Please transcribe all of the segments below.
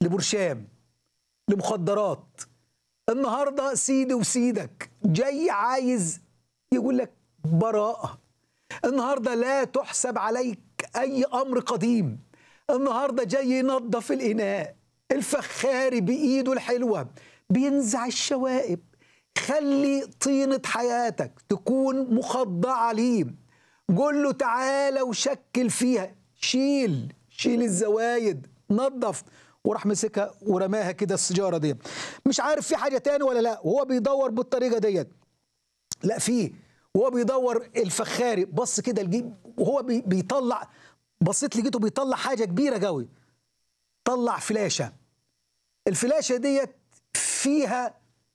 لبرشام لمخدرات النهارده سيدي وسيدك جاي عايز يقول لك براءة النهارده لا تحسب عليك أي أمر قديم النهارده جاي ينظف الإناء الفخاري بإيده الحلوة بينزع الشوائب خلي طينة حياتك تكون مخضعة ليه قول له تعالى وشكل فيها شيل شيل الزوايد نظف وراح مسكها ورماها كده السيجاره دي مش عارف في حاجه تاني ولا لا وهو بيدور بالطريقه ديت لا في وهو بيدور الفخاري بص كده الجيب وهو بي بيطلع بصيت لقيته بيطلع حاجه كبيره قوي طلع فلاشه الفلاشه ديت فيها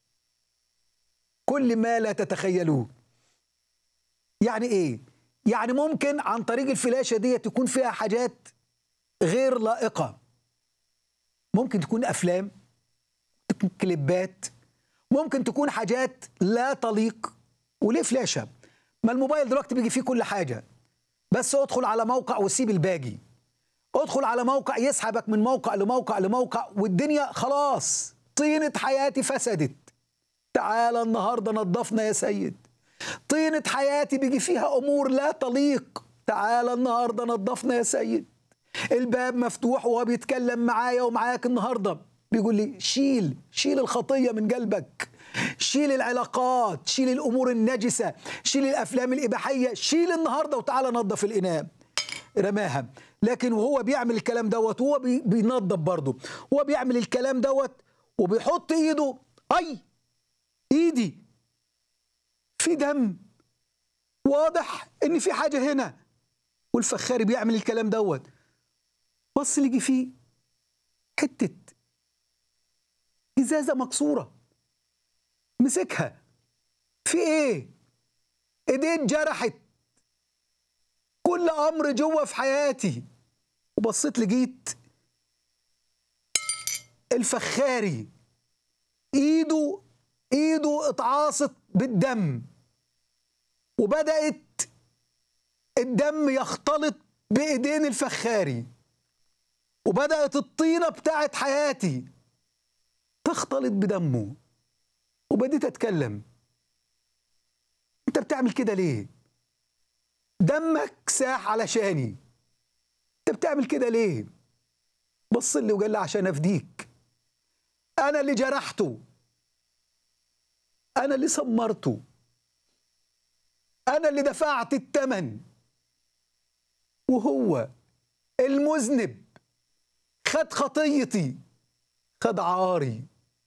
كل ما لا تتخيلوه يعني ايه يعني ممكن عن طريق الفلاشه ديت يكون فيها حاجات غير لائقه ممكن تكون افلام تكون كليبات ممكن تكون حاجات لا تليق وليه فلاشه ما الموبايل دلوقتي بيجي فيه كل حاجه بس ادخل على موقع وسيب الباقي ادخل على موقع يسحبك من موقع لموقع لموقع والدنيا خلاص طينة حياتي فسدت تعالى النهارده نظفنا يا سيد طينة حياتي بيجي فيها امور لا تليق تعالى النهارده نظفنا يا سيد الباب مفتوح وهو بيتكلم معايا ومعاك النهارده بيقول لي شيل شيل الخطيه من قلبك شيل العلاقات شيل الامور النجسه شيل الافلام الاباحيه شيل النهارده وتعالى نظف الاناء رماها لكن وهو بيعمل الكلام دوت وهو بي بينظف برضه هو بيعمل الكلام دوت وبيحط ايده اي ايدي في دم واضح ان في حاجه هنا والفخاري بيعمل الكلام دوت بص لقي فيه حته ازازه مكسوره مسكها في ايه ايدين جرحت كل امر جوه في حياتي وبصيت لقيت الفخاري ايده ايده اتعاصت بالدم وبدات الدم يختلط بايدين الفخاري وبدات الطينه بتاعت حياتي تختلط بدمه وبديت اتكلم انت بتعمل كده ليه دمك ساح علشاني انت بتعمل كده ليه بص لي وقال لي عشان افديك انا اللي جرحته انا اللي سمرته انا اللي دفعت الثمن وهو المذنب خد خطيتي خد عاري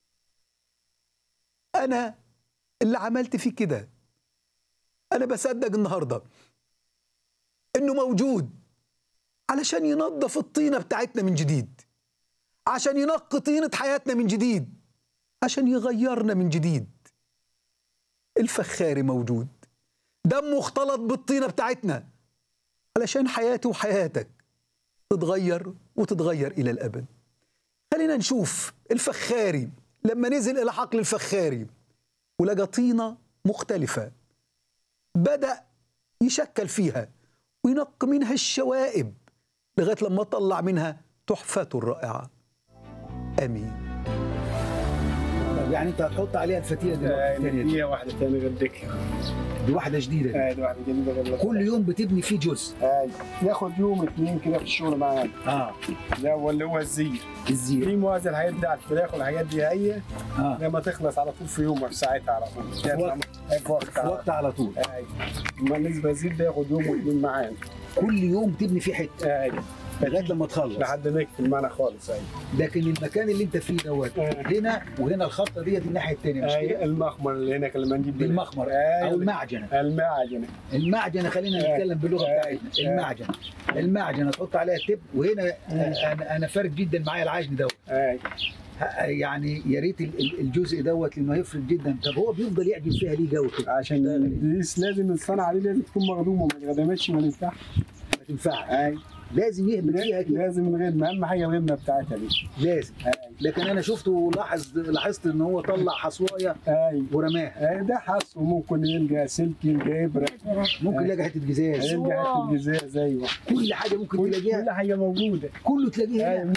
انا اللي عملت فيه كده انا بصدق النهارده انه موجود علشان ينظف الطينه بتاعتنا من جديد عشان ينقي طينه حياتنا من جديد عشان يغيرنا من جديد الفخاري موجود دمه اختلط بالطينه بتاعتنا علشان حياتي وحياتك تتغير وتتغير الى الابد خلينا نشوف الفخاري لما نزل الى حقل الفخاري ولقى طينه مختلفه بدا يشكل فيها وينقي منها الشوائب لغايه لما طلع منها تحفته الرائعه امين يعني انت هتحط عليها الفتيله دي دي واحده ثانيه غدك دي واحده جديده دي. هاي واحده جديده غير كل يوم بتبني فيه جزء هاي ياخد يوم اثنين كده في الشغل معانا اه ده هو اللي هو الزير الزير في موازي الحاجات دي على الفراخ والحاجات دي هي اه لما تخلص على طول في يوم في ساعتها على طول وقت. هاي في وقت في على وقت على طول هاي اما بالنسبه للزير ده ياخد يوم واثنين معانا كل يوم تبني فيه حته هاي لغايه لما تخلص لحد ما يكتب معنا خالص هاي لكن المكان اللي انت فيه دوت آه. هنا وهنا الخطه ديت الناحيه الثانيه مش هاي كده؟ المخمر اللي هناك اللي نجيب دي المخمر هاي او المعجنه المعجنه المعجنه خلينا آه. نتكلم باللغه آه. بتاعتنا آه. المعجنه المعجنه تحط عليها تب وهنا آه، انا انا فارق جدا معايا العجن دوت هاي ه- يعني يا ريت ال- ال- الجزء دوت لانه هيفرق جدا طب هو بيفضل يعجن فيها ليه جو كده عشان دي لازم الصنعه دي لازم تكون مخدومه ما تخدمتش ما ينفعش ما تنفعش هاي لازم يهبط فيها كده لازم الغدمه اهم حاجه الغدمه بتاعتها دي لازم هاي لكن انا شفته ولاحظ لاحظت ان هو طلع حصوايه هاي ورماها هاي ده حص وممكن يلقى سلك يلقى ابره ممكن يلاقي حته جزاز يلقى حته جزاز ايوه كل حاجه ممكن كل تلاقيها كل حاجه موجوده كله تلاقيه هنا هاي